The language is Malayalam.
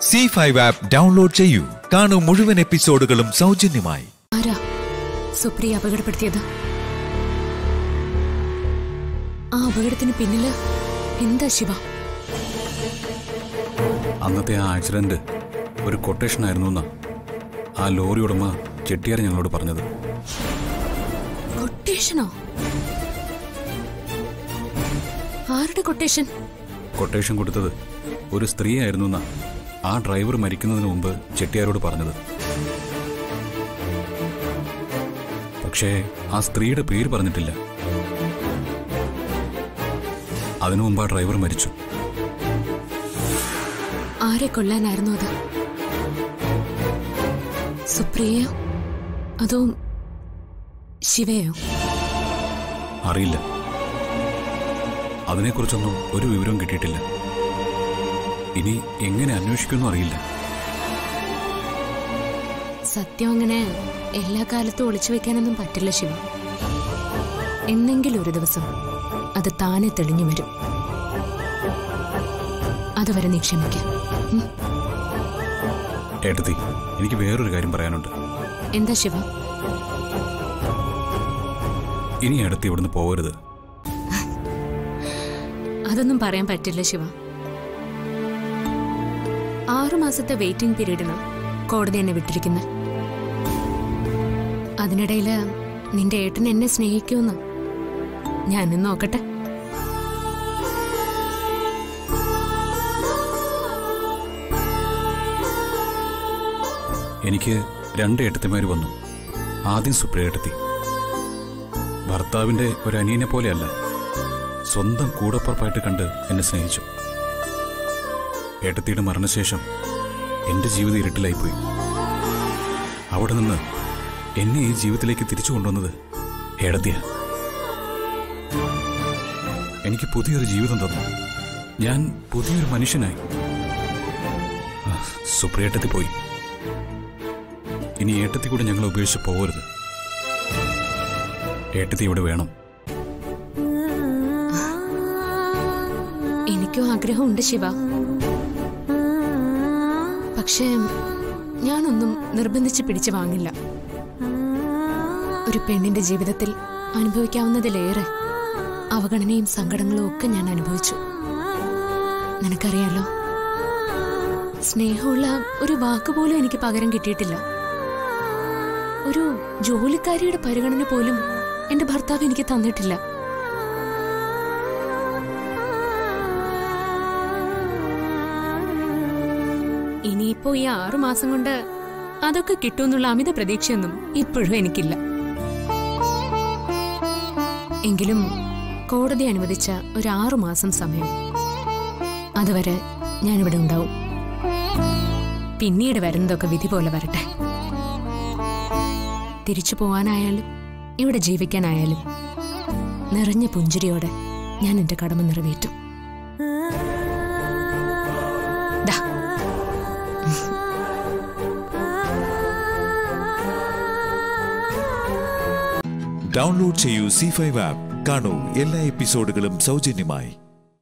സി ഫൈവ് ആപ്പ് ഡൗൺലോഡ് ചെയ്യൂ കാണൂ മുഴുവൻ എപ്പിസോഡുകളും സൗജന്യമായി ആരാ സുപ്രിയ അപകടപ്പെടുത്തിയത് ആ അപകടത്തിന് പിന്നില് എന്താ ശിവ അന്നത്തെ ആ ആക്സിഡന്റ് ഒരു കൊട്ടേഷൻ ആയിരുന്നു എന്നാ ആ ലോറി ഉടമ ചെട്ടിയാർ ഞങ്ങളോട് പറഞ്ഞത് കൊട്ടേഷനോ ആരുടെ കൊട്ടേഷൻ കൊട്ടേഷൻ കൊടുത്തത് ഒരു സ്ത്രീ ആയിരുന്നു എന്നാ ആ ഡ്രൈവർ മരിക്കുന്നതിന് മുമ്പ് ചെട്ടിയാരോട് പറഞ്ഞത് പക്ഷേ ആ സ്ത്രീയുടെ പേര് പറഞ്ഞിട്ടില്ല അതിനു മുമ്പ് ആ ഡ്രൈവർ മരിച്ചു ആരെ കൊല്ലാനായിരുന്നു അത് സുപ്രിയയോ അതോ ശിവയോ അറിയില്ല അതിനെക്കുറിച്ചൊന്നും ഒരു വിവരവും കിട്ടിയിട്ടില്ല ഇനി എങ്ങനെ അന്വേഷിക്കുമെന്നും അറിയില്ല സത്യം അങ്ങനെ എല്ലാ കാലത്തും ഒളിച്ചു വെക്കാനൊന്നും പറ്റില്ല ശിവ എന്നെങ്കിലും ഒരു ദിവസം അത് താനെ തെളിഞ്ഞു വരും അതുവരെ നീ ക്ഷമിക്കാം ഉം. ഏട്ടത്തി എനിക്ക് വേറൊരു കാര്യം പറയാനുണ്ട് എന്താ ശിവ ഇനി ഏട്ടത്തി ഇവിടുന്ന് പോകരുത് അതൊന്നും പറയാൻ പറ്റില്ല ശിവ ആറു മാസത്തെ വെയിറ്റിംഗ് പീരീഡിന് കോടതി എന്നെ വിട്ടിരിക്കുന്നത് അതിനിടയില് നിന്റെ ഏട്ടൻ എന്നെ സ്നേഹിക്കുമെന്ന് ഞാനും നോക്കട്ടെ എനിക്ക് രണ്ട് ഏട്ടത്തിമാർ വന്നു ആദ്യം സുപ്രിയ ഏട്ടത്തി ഭർത്താവിന്റെ ഒരു അനിയനെ പോലെയല്ല സ്വന്തം കൂടപ്പുറപ്പായിട്ട് കണ്ട് എന്നെ സ്നേഹിച്ചു ഏട്ടത്തിയുടെ മരണശേഷം എന്റെ ജീവിതം ഇരുട്ടിലായിപ്പോയി അവിടെ നിന്ന് എന്നെ ഈ ജീവിതത്തിലേക്ക് തിരിച്ചു കൊണ്ടുവന്നത് ഏടത്തിയ എനിക്ക് പുതിയൊരു ജീവിതം തന്നു ഞാൻ പുതിയൊരു മനുഷ്യനായി ആ, സുപ്രിയേട്ടത്തി പോയി ഇനി ഏട്ടത്തി കൂടെ ഞങ്ങൾ ഉപേക്ഷിച്ച് പോകരുത് ഏട്ടത്തി ഇവിടെ വേണം എനിക്കും ആഗ്രഹമുണ്ട് ശിവ പക്ഷേ ഞാനൊന്നും നിർബന്ധിച്ച് പിടിച്ചു വാങ്ങില്ല ഒരു പെണ്ണിന്റെ ജീവിതത്തിൽ അനുഭവിക്കാവുന്നതിലേറെ അവഗണനയും സങ്കടങ്ങളും ഒക്കെ ഞാൻ അനുഭവിച്ചു നിനക്കറിയാലോ സ്നേഹമുള്ള ഒരു വാക്ക് പോലും എനിക്ക് പകരം കിട്ടിയിട്ടില്ല ഒരു ജോലിക്കാരിയുടെ പരിഗണന പോലും എന്റെ ഭർത്താവ് എനിക്ക് തന്നിട്ടില്ല ഇനിയിപ്പോ ഈ ആറു മാസം കൊണ്ട് അതൊക്കെ കിട്ടുമെന്നുള്ള അമിത പ്രതീക്ഷയൊന്നും ഇപ്പോഴും എനിക്കില്ല എങ്കിലും കോടതി അനുവദിച്ച ഒരു ആറു മാസം സമയം അതുവരെ ഞാനിവിടെ ഉണ്ടാവും പിന്നീട് വരുന്നതൊക്കെ വിധി പോലെ വരട്ടെ തിരിച്ചു പോവാനായാലും ഇവിടെ ജീവിക്കാനായാലും നിറഞ്ഞ പുഞ്ചിരിയോടെ ഞാൻ എന്റെ കടമ നിറവേറ്റും ദാ ഡൗൺലോഡ് ചെയ്യൂ സി ഫൈവ് ആപ്പ് കാണൂ എല്ലാ എപ്പിസോഡുകളും സൗജന്യമായി